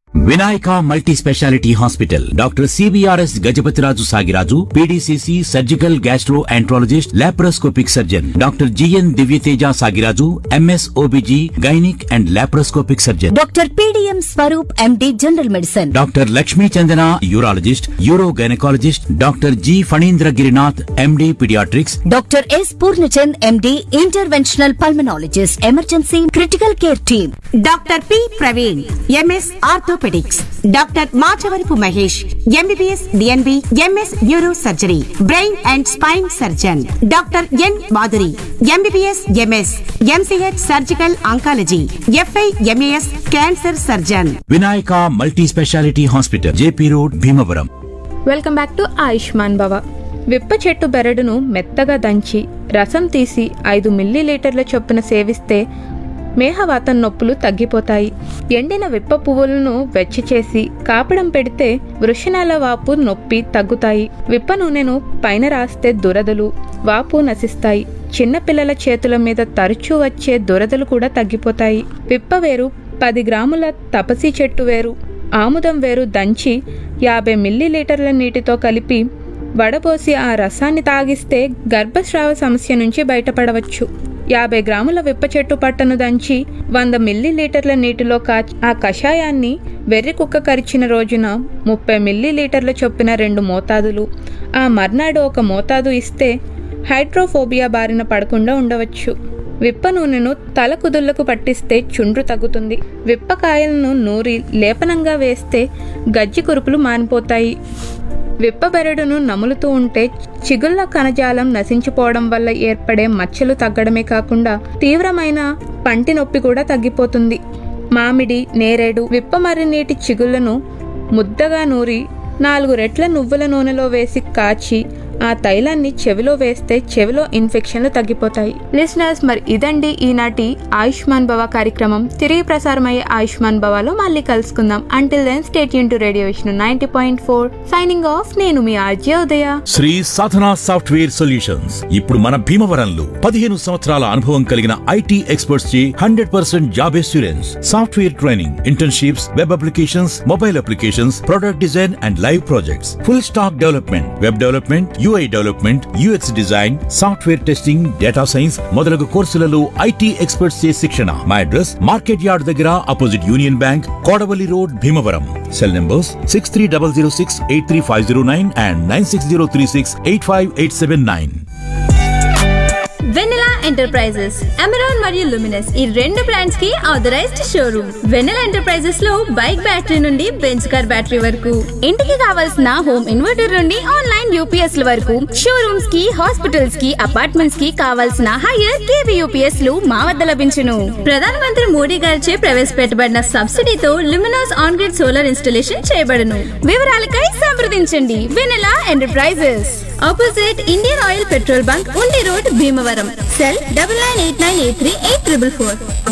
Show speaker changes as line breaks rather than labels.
Vinayaka multi speciality hospital doctor CBRS Gajapathiraju Sagiraju PDCC surgical gastroenterologist laparoscopic surgeon doctor GN Divyateja Sagiraju MS OBG gynaec and laparoscopic surgeon
doctor PDM Swaroop MD general medicine
doctor Lakshmi Chandana urologist uro gynaecologist doctor G Phanindra Girinath MD paediatrics
doctor S Purnachand MD interventional pulmonologist emergency critical care team
doctor P Praveen MS orthopaedics doctor Machavarapu Mahesh MBBS DNB MS neuro surgery brain and spine surgeon doctor N Madhuri MBBS MS MCh surgical oncology FI MAS cancer surgeon
Vinayaka multi speciality hospital JP road Bhimavaram
welcome back to Ayushman Bhava విప్ప చెట్టు బెరడును మెత్తగా దంచి రసం తీసి ఐదు మిల్లీలీటర్ల చొప్పున సేవిస్తే మేహవాతం నొప్పులు తగ్గిపోతాయి ఎండిన విప్ప పువ్వులను వెచ్చి చేసి కాపడం పెడితే వృషణాల వాపు నొప్పి తగ్గుతాయి విప్ప నూనెను పైన రాస్తే దురదలు వాపు నశిస్తాయి చిన్నపిల్లల చేతుల మీద తరచూ వచ్చే దురదలు కూడా తగ్గిపోతాయి విప్ప వేరు పది గ్రాముల తపసి చెట్టు వేరు ఆముదం వేరు దంచి యాభై మిల్లీలీటర్ల నీటితో కలిపి వడపోసి ఆ రసాన్ని తాగిస్తే గర్భస్రావ సమస్య నుంచి బయటపడవచ్చు యాభై గ్రాముల విప్ప చెట్టు పట్టను దంచి వంద మిల్లీలీటర్ల నీటిలో కాచి ఆ కషాయాన్ని వెర్రి కుక్క కరిచిన రోజున ముప్పై మిల్లీలీటర్ల చొప్పున రెండు మోతాదులు ఆ మర్నాడు ఒక మోతాదు ఇస్తే హైడ్రోఫోబియా బారిన పడకుండా ఉండవచ్చు విప్ప నూనెను తల కుదుళ్లకు పట్టిస్తే చుండ్రు తగ్గుతుంది విప్పకాయలను నూరి లేపనంగా వేస్తే గజ్జి కురుపులు మానిపోతాయి విప్పబెరడును నములుతూ ఉంటే చిగుళ్ళ కణజాలం నశించిపోవడం వల్ల ఏర్పడే మచ్చలు తగ్గడమే కాకుండా తీవ్రమైన పంటి నొప్పి కూడా తగ్గిపోతుంది మామిడి నేరేడు విప్పమర్రి నీటి చిగుళ్లను ముద్దగా నూరి నాలుగు రెట్ల నువ్వుల నూనెలో వేసి కాచి ఆ తైలాన్ని చెవిలో వేస్తే చెవిలో ఇన్ఫెక్షన్లు తగ్గిపోతాయి లిసనర్స్ మరి ఇదండి ఈనాటి ఆయుష్మాన్ భవ కార్యక్రమం తిరిగి ప్రసారమయ్యే ఆయుష్మాన్ భవలో మళ్ళీ కలుసుకుందాం అంటిల్ దెన్ స్టేట్ యూన్ to radio Vishnu ninety point four signing off నేను మీ RJ Udaya
Sri Sadhana software solutions ఇప్పుడు మన భీమవరంలో పదిహేను సంవత్సరాల అనుభవం కలిగిన ఐటీ ఎక్స్పర్ట్స్ చే hundred percent job assurance software training internships web applications mobile applications product design and live projects full stack development web development UI development UX design software testing data science మొదలగు కోర్సులలో IT experts చే శిక్షణ మా address market yard దగ్గర opposite union bank Kodavalli road Bhimavaram cell numbers six three double zero six eight three five zero nine and nine six zero three six eight five eight seven nine
Vennela enterprises Amaron మరియు Luminous ఈ రెండు brands కి authorised showroom Vennela enterprises లో bike battery నుండి bench car battery వరకు ఇంటికి కావాల్సిన home inverter నుండి ఆన్లైన్ యూపీఎస్ ల వరకు షోరూమ్స్ కి హాస్పిటల్స్ కి అపార్ట్మెంట్స్ కి కావాల్సిన హైయర్ కేవీ యూపీఎస్ లు మా వద్ద లభించును ప్రధానమంత్రి మోడీ గారిచే ప్రవేశపెట్టబడిన సబ్సిడీతో Luminous on grid solar installation చేయబడును వివరాలకై సంప్రదించండి Vennela enterprises opposite Indian oil petrol bunk Undi road Bhimavaram cell double nine eight nine eight three eight triple four